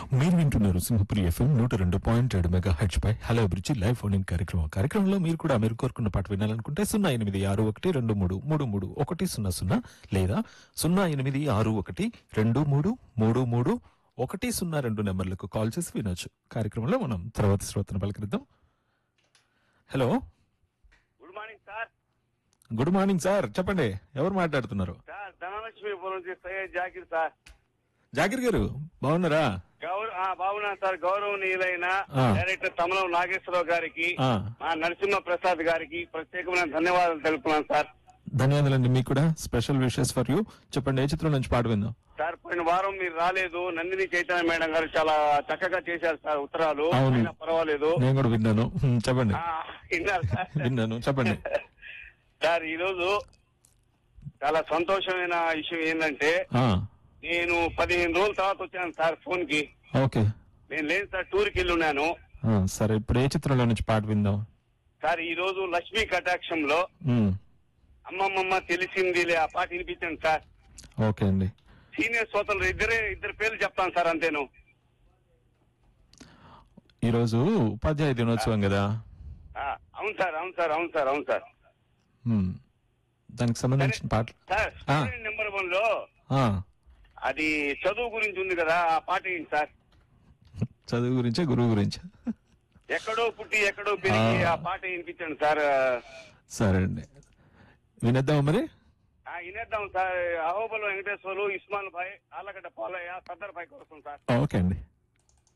మీరు వింటున్నారు సింహపురి ఎఫ్ఎం నూట రెండు పాయింట్ ఏడు మెగా హెచ్ పై హలో అభిరుచి లైవ్ ఫోన్ ఇన్ కార్యక్రమం కార్యక్రమంలో మీరు కూడా మీరు కోరుకున్న పాట వినాలనుకుంటే సున్నా ఎనిమిది ఆరు ఒకటి రెండు మూడు మూడు మూడు ఒకటి సున్నా సున్నా లేదా సున్నా ఎనిమిది ఆరు ఒకటి రెండు మూడు మూడు మూడు ఒకటి సున్నా రెండు నెంబర్లకు కాల్ చేసి వినొచ్చు కార్యక్రమంలో మనం తర్వాత శ్రోతను పలకరిద్దాం hello good morning sir good morning sir చెప్పండి ఎవరు మాట్లాడుతున్నారు సార్ ధనలక్ష్మీపురం నుంచి సయ్యద్ జాకిర్ సార్ జాకిర్ గారు బాగున్నారా గౌరవ ఆ, బాగున్నాను సార్ గౌరవనీయులైన ఆ. డైరెక్టర్ తమలం నాగేశ్వరరావు గారికి ఆ, మా నరసింహ ప్రసాద్ గారికి ప్రత్యేకమైన ధన్యవాదాలు తెలుపుతున్నాను సార్ ధన్యవాదాలండి మీకు కూడా స్పెషల్ విషెస్ ఫర్ యూ చెప్పండి ఏ చిత్రం నుంచి పాట విందాం సార్ పోయిన వారం మీరు రాలేదు నందిని చైతన్య మేడం గారు చాలా చక్కగా చేశారు సార్ ఉత్తరాలు అవును. అయినా పర్వాలేదు నేను కూడా విన్నాను హ్మ్, చెప్పండి ఆ, విన్నారు సార్ విన్నాను చెప్పండి సార్ ఈ రోజు చాలా సంతోషమైన విషయం ఏంటంటే ఆ, నేను పదిహేను రోజుల తర్వాత వచ్చాను సార్ ఫోన్ కి ఓకే నేను లేదు సార్ టూర్కి వెళ్ళి ఉన్నాను ఆ, సరే ఇప్పుడు ఏ చిత్రంలో నుంచి పాట విందాం సార్ ఈ రోజు లక్ష్మీ కటాక్షంలో హ్మ్, అమ్మమ్మమ్మ తెలిసిందిలే ఆ పాట వినిపించండి సార్ ఓకే అండి సీనియర్ శ్రోతలు ఇద్దరే ఇద్దరు పేర్లు చెప్తాను సార్ అంతేను ఈరోజు ఉపాధ్యాయ దినోత్సవం కదా ఆ, అవును సార్ అవును సార్ అవును సార్ అవును సార్ హ్మ్, దానికి సంబంధించిన పాట సార్ ఆ. స్టూడెంట్ నెంబర్ వన్ లో ఆ, అది చదువు గురించి ఉంది కదా ఆ పాట ఏంటి సార్ చదువు గురించే గురువు గురించే ఎక్కడో పుట్టి ఎక్కడో పెరిగి ఆ. ఆ పాట వినిపించండి సార్ సరే అండి వినేద్దాం మరి ఆ, వినేద్దాం సార్ అహోబలం వెంకటేశ్వర్లు ఇస్మాన్ భాయ్ ఆలగడ్డ పోలయ్య సర్దార్ భాయ్ కోసం సార్ ఓకే అండి